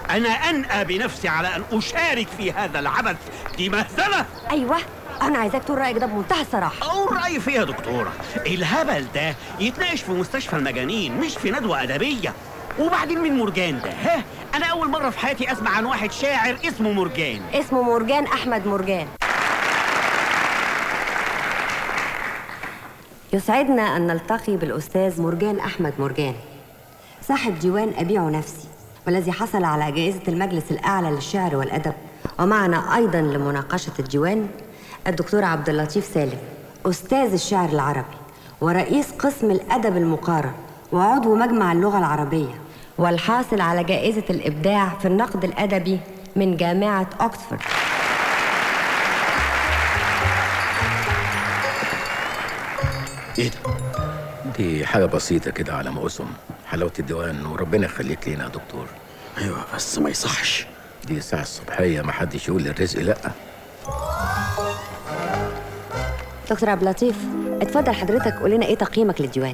أنا أنأى بنفسي على أن أشارك في هذا العبث دي مهزلة ايوه انا عايزاك تقول رايك ده بمنتهى الصراحه أقول رأيي فيها يا دكتورة الهبل ده يتناقش في مستشفى المجانين مش في ندوة أدبية وبعدين مين مرجان ده ها أنا أول مرة في حياتي أسمع عن واحد شاعر اسمه مرجان اسمه مرجان احمد مرجان يسعدنا ان نلتقي بالاستاذ مرجان احمد مرجان صاحب ديوان ابيع نفسي والذي حصل على جائزه المجلس الاعلى للشعر والادب ومعنا ايضا لمناقشه الديوان الدكتور عبد اللطيف سالم استاذ الشعر العربي ورئيس قسم الادب المقارن وعضو مجمع اللغه العربيه والحاصل على جائزه الابداع في النقد الادبي من جامعه اوكسفورد ايه ده؟ دي حاجة بسيطة كده على ما أسم حلاوة الديوان وربنا يخليك لينا يا دكتور أيوة بس ما يصحش دي ساعة الصبحية ما حدش يقول للرزق لأ دكتور عبد اللطيف اتفضل حضرتك قول لنا ايه تقييمك للديوان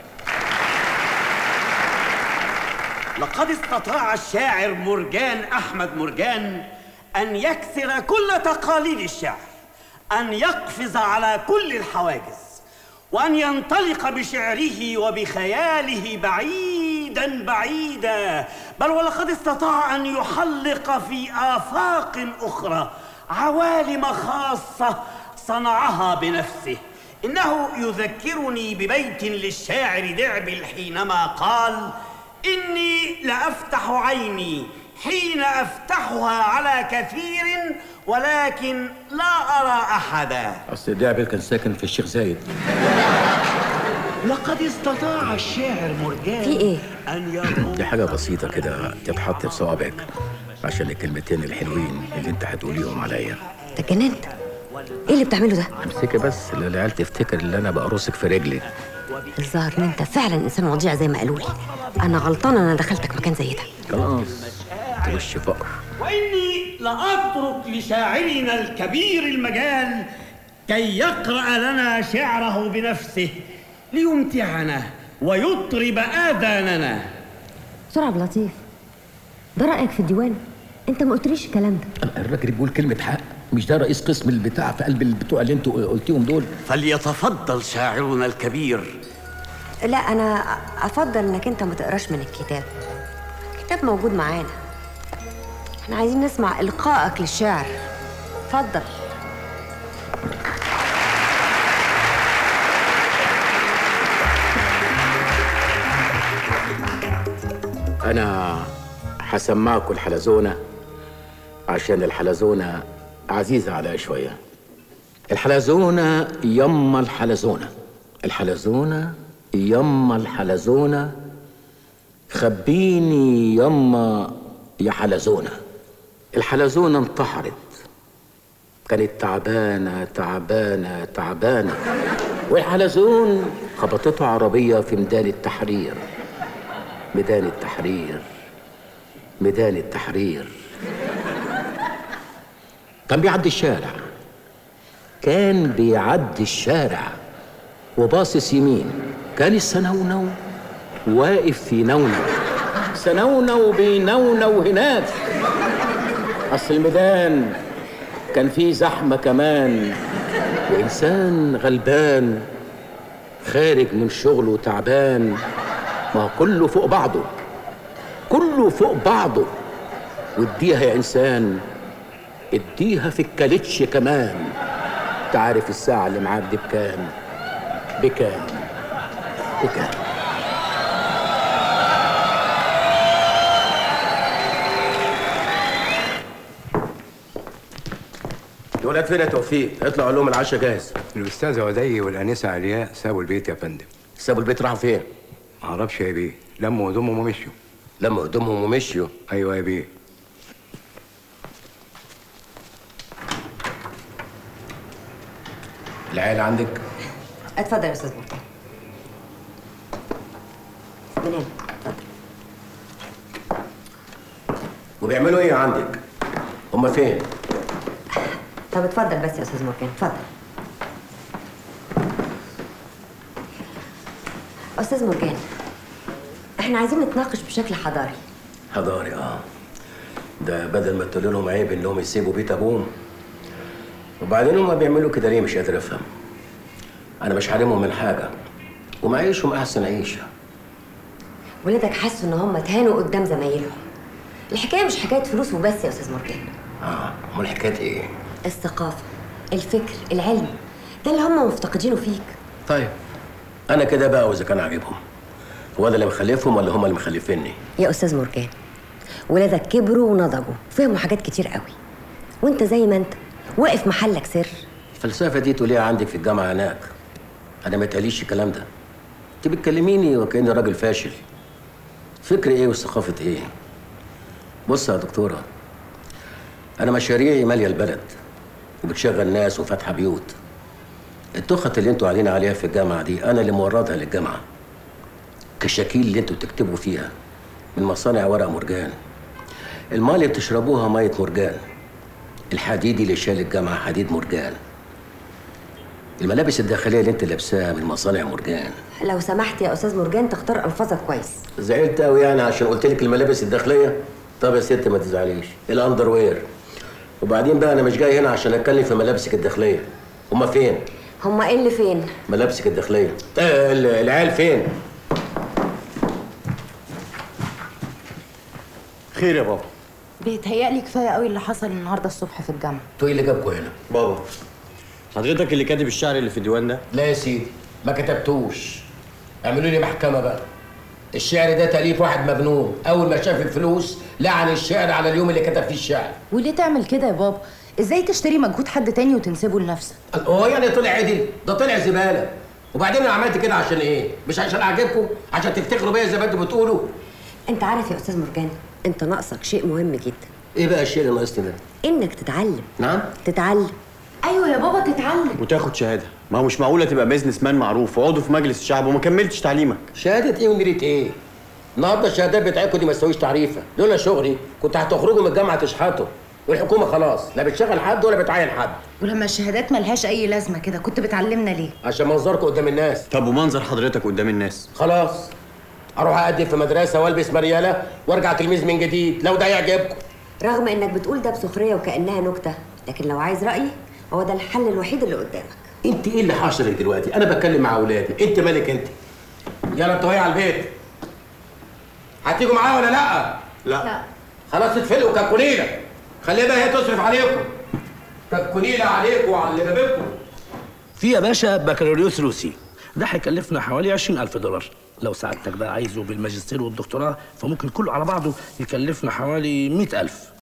لقد استطاع الشاعر مرجان أحمد مرجان أن يكسر كل تقاليد الشعر أن يقفز على كل الحواجز وأن ينطلق بشعره وبخياله بعيدا بعيدا بل ولقد استطاع أن يحلق في آفاق أخرى عوالم خاصة صنعها بنفسه إنه يذكرني ببيت للشاعر دعبل حينما قال إني لأفتح عيني حين أفتحها على كثير ولكن لا أرى أحدا أصل دعبل كان ساكن في الشيخ زايد لقد استطاع الشاعر مرجان في إيه؟ أن يروم دي حاجة بسيطة كده تتحط في صوابعك عشان الكلمتين الحلوين اللي انت هتقوليهم عليا انت اتجننت ايه اللي بتعمله ده امسكي بس العيال تفتكر ان انا بقرصك في رجلي الظاهر ان انت فعلا انسان وضيع زي ما قالوا لي انا غلطانه انا دخلتك مكان زي ده خلاص وش فقر وإني لأترك لشاعرنا الكبير المجال كي يقرأ لنا شعره بنفسه ليمتعنا ويطرب آذاننا دكتور عبد اللطيف ده رايك في الديوان انت ما قلتليش الكلام ده الراجل بيقول كلمة حق مش ده رئيس قسم البتاع في قلب البتوع اللي انتوا قلتيهم دول فليتفضل شاعرنا الكبير لا انا افضل انك انت ما تقراش من الكتاب الكتاب موجود معانا احنا عايزين نسمع القائك للشعر اتفضل انا هسمعكوا الحلزونة عشان الحلزونة عزيزة عليا شوية الحلزونة يما الحلزونة الحلزونة يما الحلزونة خبيني يما يا حلزونة الحلزونة انتحرت كانت تعبانة تعبانة تعبانة والحلزون خبطته عربية في ميدان التحرير ميدان التحرير ميدان التحرير كان بيعدي الشارع كان بيعدي الشارع وباصص يمين كان السنونو واقف في نونو سنونو بينونو هناك اصل الميدان كان فيه زحمة كمان وإنسان غلبان خارج من شغله تعبان ما هو كله فوق بعضه كله فوق بعضه واديها يا إنسان اديها في الكالتش كمان تعرف الساعة اللي معاك دي بكام بكام بكام الولاد فين يا توفيق؟ اطلعوا لهم العشاء جاهز الأستاذة ودي والأنسة علياء سابوا البيت يا فندم سابوا البيت راحوا فين؟ معرفش يا بيه لموا هدومهم ومشيوا لما هدومهم ومشيوا أيوة يا بيه العيال عندك؟ اتفضل يا استاذ مرتضى من هنا اتفضل وبيعملوا ايه عندك؟ هما فين؟ طب اتفضل بس يا استاذ مرجان اتفضل استاذ مرجان احنا عايزين نتناقش بشكل حضاري حضاري اه ده بدل ما تقول لهم عيب انهم يسيبوا بيت ابوهم وبعدين هم بيعملوا كده ليه مش قادر افهم انا مش حارمهم من حاجه ومعيشهم احسن عيشه ولادك حسوا ان هم اتهانوا قدام زمايلهم الحكايه مش حكايه فلوس وبس يا استاذ مرجان اه امال حكايه ايه الثقافه الفكر العلم ده اللي هم مفتقدينه فيك طيب انا كده بقى واذا كان عاجبهم هو انا اللي مخلفهم ولا هم اللي مخلفيني يا استاذ مرجان ولادك كبروا ونضجوا فهموا حاجات كتير قوي وانت زي ما انت واقف محلك سر الفلسفه دي تقوليها عندك في الجامعه هناك انا ما اتقاليش الكلام ده انت بتكلميني وكاني راجل فاشل فكر ايه وثقافه ايه بص يا دكتوره انا مشاريعي ماليه البلد وبتشغل ناس وفاتحه بيوت التخت اللي انتوا قاعدين عليها في الجامعه دي انا اللي موردها للجامعه كشاكيل اللي انتوا بتكتبوا فيها من مصانع ورق مرجان الماء اللي بتشربوها ميه مرجان الحديد اللي شال الجامعه حديد مرجان الملابس الداخليه اللي انت لابساها من مصانع مرجان لو سمحت يا استاذ مرجان تختار الفاظك كويس زعلت قوي يعني عشان قلت لك الملابس الداخليه طب يا ست ما تزعليش الاندر وير وبعدين بقى انا مش جاي هنا عشان اتكلم في ملابسك الداخليه هما فين هما ايه اللي فين ملابسك الداخليه آه ال- العيال فين خير يا بابا بيتهيألي كفايه قوي اللي حصل النهارده الصبح في الجامعه انتوا ايه اللي جابكوا هنا بابا حضرتك اللي كاتب الشعر اللي في الديوان ده لا يا سيدي ما كتبتوش اعملوا لي محكمه بقى الشعر ده تأليف واحد مجنون اول ما شاف الفلوس لعن الشعر على اليوم اللي كتب فيه الشعر وليه تعمل كده يا بابا ازاي تشتري مجهود حد تاني وتنسبه لنفسك هو يعني طلع عدل ده طلع زباله وبعدين انا عملت كده عشان ايه مش عشان اعجبكم عشان تفتخروا بيا زي ما انتوا بتقولوا انت عارف يا استاذ مرجان انت ناقصك شيء مهم جدا ايه بقى الشيء اللي ناقصني ده انك تتعلم نعم تتعلم ايوه يا بابا تتعلم وتاخد شهاده ما هو مش معقوله تبقى بيزنس مان معروف وعضو في مجلس الشعب وما كملتش تعليمك شهاده ايه ونيره ايه النهارده الشهادات بتاعتكم دي ما تساويش تعريفه لولا شغلي كنت هتخرجوا من الجامعه تشحطوا والحكومه خلاص لا بتشغل حد ولا بتعين حد ولما الشهادات ملهاش اي لازمه كده كنت بتعلمنا ليه عشان منظركم قدام الناس طب ومنظر حضرتك قدام الناس خلاص اروح اقدم في مدرسه والبس مرياله وارجع تلميذ من جديد لو ده يعجبكم رغم انك بتقول ده بسخريه وكانها نكته لكن لو عايز رايي هو ده الحل الوحيد اللي قدامك انت ايه اللي حاصلك دلوقتي انا بتكلم مع اولادي انت مالك انت يلا انتوا هي على البيت هتيجوا معايا ولا لا لا خلاص تتفلقوا كالكوليله خليها بقى هي تصرف عليكم كالكوليله عليكم وعلى اللي جابكم في يا باشا بكالوريوس روسي ده هيكلفنا حوالي 20000 دولار لو سعادتك بقى عايزه بالماجستير والدكتوراه فممكن كله على بعضه يكلفنا حوالي 100000